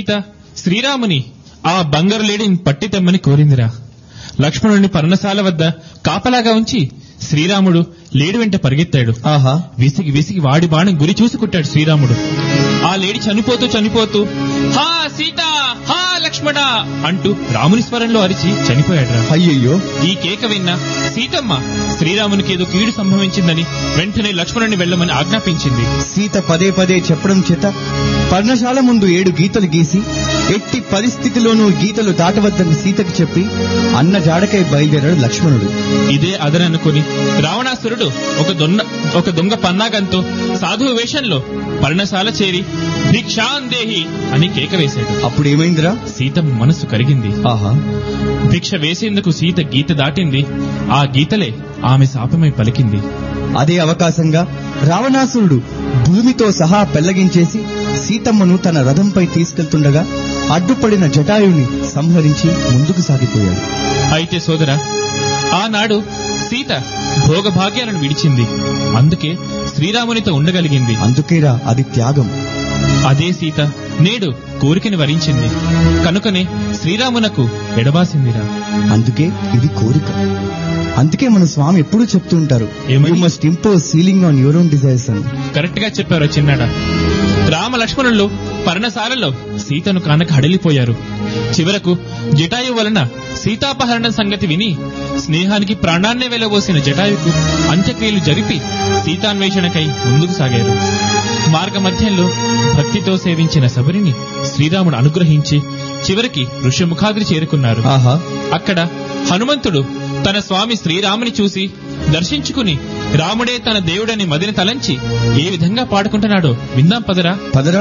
సీత శ్రీరాముని ఆ బంగారు లేడిని పట్టి తెమ్మని కోరిందిరా లక్ష్మణుని పర్ణశాల వద్ద కాపలాగా ఉంచి శ్రీరాముడు లేడి వెంట పరిగెత్తాడు ఆహా విసిగి విసిగి వాడి బాణం గురి చూసుకుంటాడు శ్రీరాముడు ఆ లేడి చనిపోతూ చనిపోతూ హా సీత హా లక్ష్మణ అంటూ రాముని స్వరంలో అరిచి చనిపోయాడురా అయ్యయ్యో ఈ కేక విన్న సీతమ్మ శ్రీరామునికి ఏదో కీడు సంభవించిందని వెంటనే లక్ష్మణుని వెళ్ళమని ఆజ్ఞాపించింది సీత పదే పదే చెప్పడం చేత పర్ణశాల ముందు ఏడు గీతలు గీసి ఎట్టి పరిస్థితిలోనూ గీతలు దాటవద్దని సీతకి చెప్పి అన్న జాడకై బయలుదేరాడు లక్ష్మణుడు ఇదే అదననుకుని రావణాసురుడు ఒక దొన్న ఒక దొంగ పన్నాగంతో సాధువు వేషంలో పర్ణశాల చేరి భిక్షాందేహి అని కేక వేశాడు అప్పుడు ఏమైందిరా సీతమ్మ మనసు కరిగింది ఆహా భిక్ష వేసేందుకు సీత గీత దాటింది ఆ గీతలే ఆమె శాపమై పలికింది అదే అవకాశంగా రావణాసురుడు భూమితో సహా పెళ్లగించేసి సీతమ్మను తన రథంపై తీసుకెళ్తుండగా అడ్డుపడిన జటాయుని సంహరించి ముందుకు సాగిపోయాడు అయితే సోదర ఆనాడు సీత భోగభాగ్యాలను విడిచింది అందుకే శ్రీరామునితో ఉండగలిగింది అందుకేరా అది త్యాగం అదే సీత నేడు కోరికని వరించింది కనుకనే శ్రీరామునకు ఎడబాసిందిరా అందుకే ఇది కోరిక అందుకే మన స్వామి ఎప్పుడూ చెప్తూ ఉంటారు ఏమని? You must impose ceiling on your own desires అని కరెక్ట్ గా చెప్పారు చిన్నాడ రామ లక్ష్మణులు పర్ణశాలలో సీతను కానక హడలిపోయారు చివరకు జటాయు వలన సీతాపహరణం సంగతి విని స్నేహానికి ప్రాణాన్నే వెలబోసిన జటాయుకు అంత్యక్రియలు జరిపి సీతాన్వేషణకై ముందుకు సాగారు మార్గ మధ్యంలో భక్తితో సేవించిన శబరిని శ్రీరాముడు అనుగ్రహించి చివరికి ఋష్యముఖాద్రి చేరుకున్నారు ఆహా అక్కడ హనుమంతుడు తన స్వామి శ్రీరాముని చూసి దర్శించుకుని రాముడే తన దేవుడని మదిని తలంచి ఏ విధంగా పాడుకుంటున్నాడో విందాం పదరా పదరా